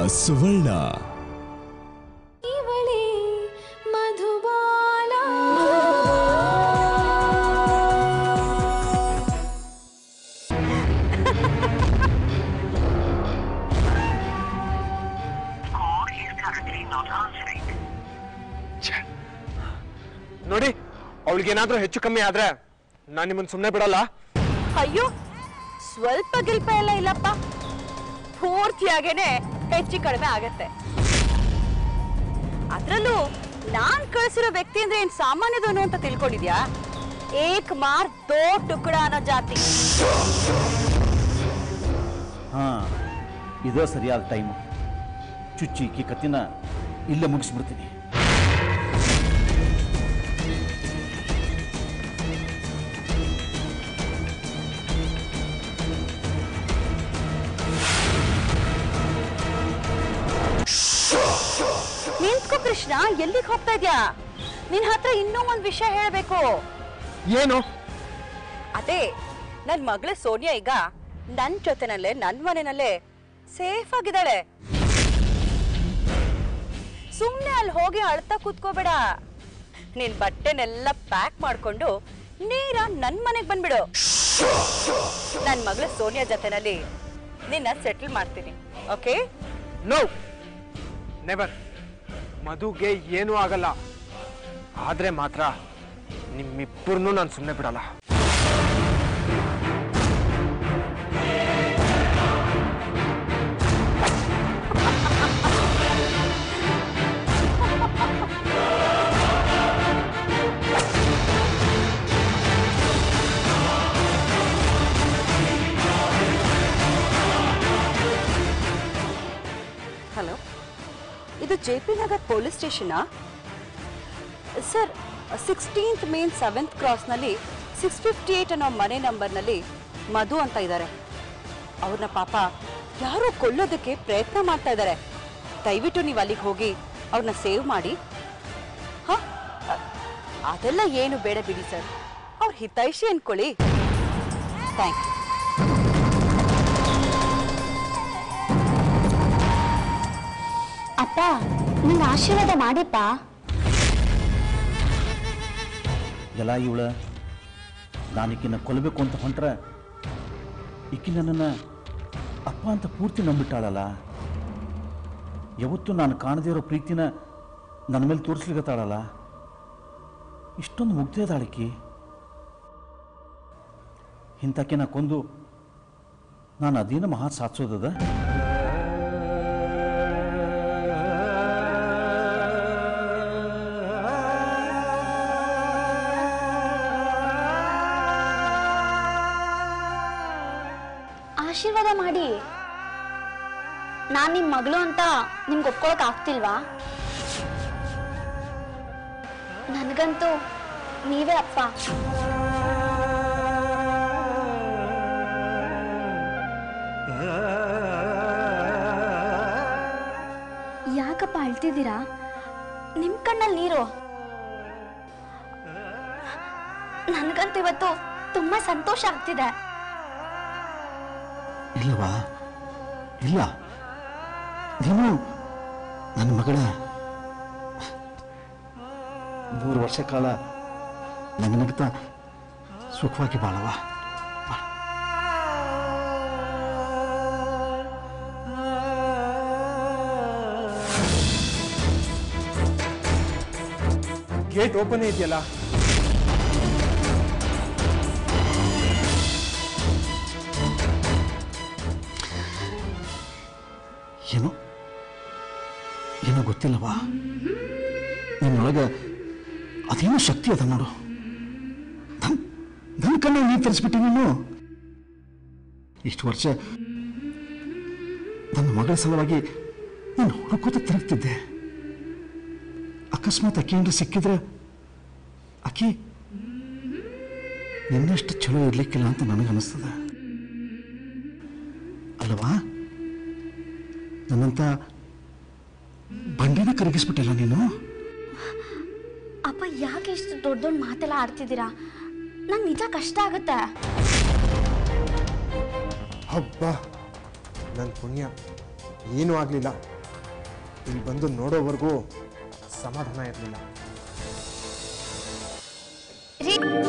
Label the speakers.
Speaker 1: ಸುವರ್ಣ
Speaker 2: ಇವಳೇ ಮಧುಬಾಲ
Speaker 3: ನೋಡಿ ಅವಳಿಗೇನಾದ್ರೂ ಹೆಚ್ಚು ಕಮ್ಮಿ ಆದ್ರೆ ನಾನು ನಿಮ್ಮನ್ನ ಸುಮ್ಮನೆ ಬಿಡಲ್ಲ
Speaker 4: ಅಯ್ಯೋ ಸ್ವಲ್ಪ ಗಿಲ್ಪ ಎಲ್ಲ ಇಲ್ಲಪ್ಪ ಪೂರ್ತಿಯಾಗೇನೆ ಹೆಚ್ಚು ಕಡಿಮೆ ಆಗತ್ತೆ ಅದ್ರಲ್ಲೂ ನಾನ್ ಕಳ್ಸಿರೋ ವ್ಯಕ್ತಿ ಅಂದ್ರೆ ಏನ್ ಸಾಮಾನ್ಯದವನು ಅಂತ ತಿಳ್ಕೊಂಡಿದ್ಯಾ ಏಕ್ ಮಾರ್ ದೋ ಟುಕಡ ಅನ್ನೋ ಜಾತಿ
Speaker 5: ಹಾ ಇದೇ ಸರಿಯಾದ ಟೈಮು ಚುಚ್ಚಿ ಈಕಿ ಕತ್ತಿನ ಇಲ್ಲೇ ಮುಗಿಸ್ಬಿಡ್ತೀನಿ
Speaker 4: ನಿಂತ್ಕೋ ಕೃಷ್ಣ ಎಲ್ಲಿಗೆ ಹೋಗ್ತಾ ಇದ್ಯಾ ನಿನ್ ಹತ್ರ ಇನ್ನೂ ಒಂದ್ ವಿಷಯ ಹೇಳ್ಬೇಕು
Speaker 3: ಏನು
Speaker 4: ಅದೇ ನನ್ ಮಗಳ ಸೋನಿಯಾ ಈಗ ನನ್ ಜೊತೆನಲ್ಲೇ ನನ್ ಮನೆನಲ್ಲೇ ಸೇಫ್ ಆಗಿದ್ದಾಳೆ ಸುಮ್ನೆ ಅಲ್ಲಿ ಹೋಗಿ ಅಳ್ತಾ ಕೂತ್ಕೋಬೇಡ ನಿನ್ ಬಟ್ಟೆನೆಲ್ಲ ಪ್ಯಾಕ್ ಮಾಡ್ಕೊಂಡು ನೇರ ನನ್ ಮನೆಗ್ ಬಂದ್ಬಿಡು ನನ್ ಮಗಳ ಸೋನಿಯಾ ಜೊತೆನಲ್ಲಿ ನಿನ್ನ ಸೆಟಲ್ ಮಾಡ್ತೀನಿ ಓಕೆ
Speaker 3: ನೋ ನೆವರ್ ಮಧುಗೆ ಏನೂ ಆಗಲ್ಲ ಆದ್ರೆ ಮಾತ್ರ ನಿಮ್ಮಿಬ್ಬರನ್ನೂ ನಾನು ಸುಮ್ಮನೆ ಬಿಡಲ್ಲ
Speaker 4: ಹಲೋ ಇದು ಜೆ ಪಿ ನಗರ್ ಪೊಲೀಸ್ ಸ್ಟೇಷನಾ ಸರ್ ಸಿಕ್ಸ್ಟೀನ್ತ್ ಮೇನ್ ಸೆವೆಂತ್ ಕ್ರಾಸ್ನಲ್ಲಿ ಸಿಕ್ಸ್ ಫಿಫ್ಟಿ ಏಯ್ಟ್ ಅನ್ನೋ ಮನೆ ನಂಬರ್ನಲ್ಲಿ ಮಧು ಅಂತ ಇದ್ದಾರೆ ಅವ್ರನ್ನ ಪಾಪ ಯಾರೋ ಕೊಲ್ಲೋದಕ್ಕೆ ಪ್ರಯತ್ನ ಮಾಡ್ತಾ ಇದ್ದಾರೆ ದಯವಿಟ್ಟು ನೀವು ಅಲ್ಲಿಗೆ ಹೋಗಿ ಅವ್ರನ್ನ ಸೇವ್ ಮಾಡಿ ಹಾಂ ಅದೆಲ್ಲ ಏನು ಬೇಡ ಬಿಡಿ ಸರ್ ಅವ್ರ ಹಿತೈಷಿ ಅನ್ಕೊಳ್ಳಿ ಥ್ಯಾಂಕ್ ಯು
Speaker 2: ಅಪ್ಪ ನಿಂಗೆ ಆಶೀರ್ವಾದ ಮಾಡಿಪ್ಪ
Speaker 5: ಎಲ್ಲ ಇವಳ ನಾನು ಈಕಿನ ಕೊಲ್ಲಬೇಕು ಅಂತ ಹೊಂಟ್ರೆ ಈಕಿ ನನ್ನನ್ನು ಅಪ್ಪ ಅಂತ ಪೂರ್ತಿ ನಂಬಿಟ್ಟಾಳಲ್ಲ ಯಾವತ್ತೂ ನಾನು ಕಾಣದೇ ಇರೋ ಪ್ರೀತಿನ ನನ್ನ ಮೇಲೆ ತೋರಿಸ್ಲಿಕ್ಕತ್ತಾಳಲ್ಲ ಇಷ್ಟೊಂದು ಮುಗ್ದೇ ಇದ್ದಾಳಿಕಿ ಇಂಥಕ್ಕಿನ ಕೊಂದು ನಾನು ಅದೇನು ಮಹಾ ಸಾಧಿಸೋದದ
Speaker 2: ಆಶೀರ್ವಾದ ಮಾಡಿ ನಾನ್ ನಿಮ್ ಮಗಳು ಅಂತ ನಿಮ್ಗೆ ಒಪ್ಕೊಳಕ್ ಆಗ್ತಿಲ್ವಾ ನನಗಂತೂ ನೀವೇ ಅಪ್ಪ ಯಾಕಪ್ಪ ಅಳ್ತಿದ್ದೀರಾ ನಿಮ್ ಕಣ್ಣಲ್ಲಿ ನೀರು ನನ್ಗಂತೂ ಇವತ್ತು ತುಂಬಾ ಸಂತೋಷ ಆಗ್ತಿದೆ
Speaker 5: ಇಲ್ಲವಾ ಇಲ್ಲ ನೀನು ನನ್ನ ಮಗಳ ಮೂರು ವರ್ಷ ಕಾಲ ನಗನಗ್ತಾ ಸುಖವಾಗಿ ಬಾಳವ
Speaker 3: ಗೇಟ್ ಓಪನ್ ಇದೆಯಲ್ಲ
Speaker 5: ಏನು ಏನೋ ಗೊತ್ತಿಲ್ಲವಾ ನಿನ್ನೊಳಗೆ ಅದೇನೋ ಶಕ್ತಿ ಅದ ನೋಡು ನನ್ನ ನನ್ನ ಕಣ್ಣ ನೀರು ತರಿಸ್ಬಿಟ್ಟಿ ನೀನು ಇಷ್ಟು ವರ್ಷ ನನ್ನ ಮಗಳ ಸಲುವಾಗಿ ನೀನು ಹುಡುಕೋತ ತಿರುಗ್ತಿದ್ದೆ ಅಕಸ್ಮಾತ್ ಅಕ್ಕಿ ಏನಾರ ಸಿಕ್ಕಿದ್ರೆ ಅಕ್ಕಿ ನಿನ್ನಷ್ಟು ಚಲೋ ಇರ್ಲಿಕ್ಕಿಲ್ಲ ಅಂತ ನನಗನ್ನಿಸ್ತದ ಅಲ್ಲವಾ ನನ್ನಂತ ಬಂಡೆನ ಕರಗಿಸ್ಬಿಟ್ಟಿಲ್ಲ ನೀನು
Speaker 2: ಅಪ್ಪ ಯಾಕೆ ಇಷ್ಟು ದೊಡ್ಡ ದೊಡ್ಡ ಮಾತೆಲ್ಲ ಆಡ್ತಿದ್ದೀರಾ ನಂಗೆ ನಿಜ ಕಷ್ಟ ಆಗುತ್ತೆ
Speaker 3: ಹಬ್ಬ ನನ್ನ ಪುಣ್ಯ ಏನೂ ಆಗಲಿಲ್ಲ ಇಲ್ಲಿ ಬಂದು ನೋಡೋವರೆಗೂ ಸಮಾಧಾನ ಇರಲಿಲ್ಲ
Speaker 2: ರೀ